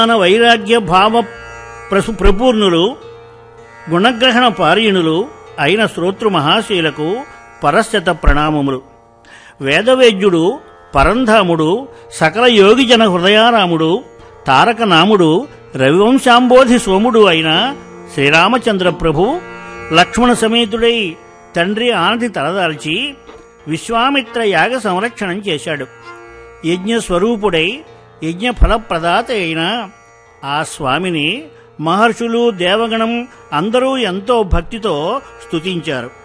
జ్ఞాన వైరాగ్య భావ ప్రసు ప్రపూర్ణులు గుణగ్రహణ పారీణులు అయిన శ్రోతృ మహాశీలకు పరశత ప్రణామములు వేదవేద్యుడు పరంధాముడు సకల యోగిజన హృదయారాముడు తారకనాముడు రవివంశాంబోధి సోముడు అయిన శ్రీరామచంద్ర ప్రభు లక్ష్మణ సమేతుడై తండ్రి ఆనతి తలదాల్చి విశ్వామిత్ర యాగ సంరక్షణం చేశాడు యజ్ఞ స్వరూపుడై యజ్ఞ ఫలప్రదాత అయిన ఆ స్వామిని మహర్షులు దేవగణం అందరూ ఎంతో భక్తితో స్తుతించారు